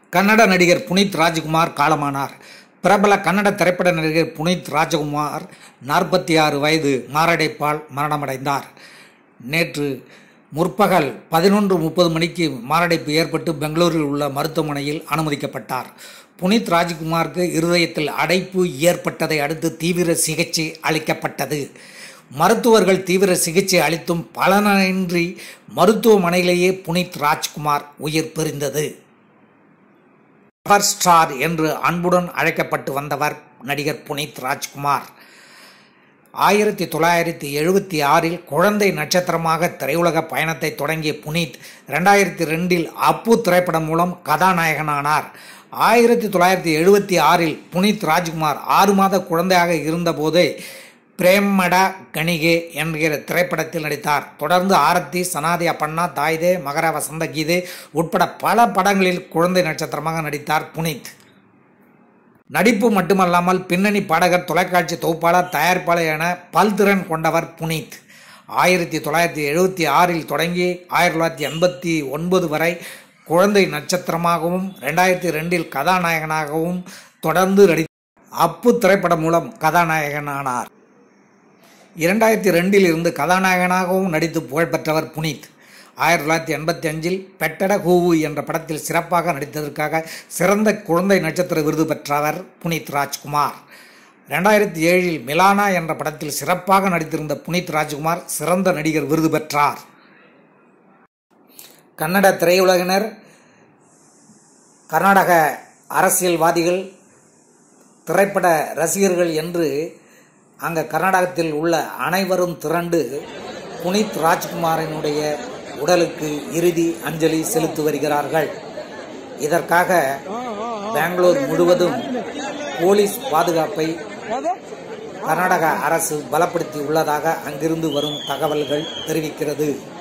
கன்னட நடிகர் புனித் ராஜ்குமார் காலமானார் பிரபல கன்னட திரைப்பட நடிகர் புனித் ராஜகுமார் நாற்பத்தி ஆறு வயது மாரடைப்பால் மரணமடைந்தார் நேற்று முற்பகல் பதினொன்று முப்பது மணிக்கு மாரடைப்பு ஏற்பட்டு பெங்களூரில் உள்ள மருத்துவமனையில் அனுமதிக்கப்பட்டார் புனித் ராஜ்குமாருக்கு இருதயத்தில் அடைப்பு ஏற்பட்டதை அடுத்து தீவிர சிகிச்சை அளிக்கப்பட்டது மருத்துவர்கள் தீவிர சிகிச்சை அளித்தும் பலனின்றி மருத்துவமனையிலேயே புனித் ராஜ்குமார் உயிர் பிரிந்தது பவர் ஸ்டார் என்று அன்புடன் அழைக்கப்பட்டு வந்தவர் நடிகர் புனித் ராஜ்குமார் ஆயிரத்தி தொள்ளாயிரத்தி எழுபத்தி ஆறில் குழந்தை நட்சத்திரமாக திரையுலக பயணத்தை தொடங்கிய புனித் ரெண்டாயிரத்தி ரெண்டில் அப்பு திரைப்படம் மூலம் கதாநாயகனானார் ஆயிரத்தி தொள்ளாயிரத்தி எழுபத்தி ஆறில் புனித் ராஜ்குமார் ஆறு மாத குழந்தையாக இருந்தபோதே பிரேமடா கணிகே என்கிற திரைப்படத்தில் நடித்தார் தொடர்ந்து ஆரத்தி சனாதி அப்பண்ணா தாய்தே மகர வசந்த கீதே உட்பட பல படங்களில் குழந்தை நட்சத்திரமாக நடித்தார் புனித் நடிப்பு மட்டுமல்லாமல் பின்னணி பாடகர் தொலைக்காட்சி தொகுப்பாளர் தயாரிப்பாளர் என பல்திறன் கொண்டவர் புனித் ஆயிரத்தி தொள்ளாயிரத்தி எழுபத்தி ஆறில் தொடங்கி ஆயிரத்தி தொள்ளாயிரத்தி எண்பத்தி ஒன்பது வரை குழந்தை நட்சத்திரமாகவும் ரெண்டாயிரத்தி ரெண்டில் கதாநாயகனாகவும் தொடர்ந்து நடி அப்பு திரைப்படம் மூலம் கதாநாயகனானார் இரண்டாயிரத்தி ரெண்டில் இருந்து கதாநாயகனாகவும் நடித்து புகழ்பெற்றவர் புனித் ஆயிரத்தி தொள்ளாயிரத்தி எண்பத்தி அஞ்சில் பெட்டட கூவு என்ற படத்தில் சிறப்பாக நடித்ததற்காக சிறந்த குழந்தை நட்சத்திர விருது பெற்றவர் புனித் ராஜ்குமார் ரெண்டாயிரத்தி ஏழில் மிலானா என்ற படத்தில் சிறப்பாக நடித்திருந்த புனித் ராஜ்குமார் சிறந்த நடிகர் விருது பெற்றார் கன்னட திரையுலகினர் கர்நாடக அரசியல்வாதிகள் திரைப்பட ரசிகர்கள் என்று அங்கே கர்நாடகத்தில் உள்ள அனைவரும் திரண்டு புனித் ராஜ்குமாரினுடைய உடலுக்கு இறுதி அஞ்சலி செலுத்தி வருகிறார்கள் இதற்காக பெங்களூர் முழுவதும் போலீஸ் பாதுகாப்பை கர்நாடக அரசு பலப்படுத்தி உள்ளதாக அங்கிருந்து வரும் தகவல்கள் தெரிவிக்கிறது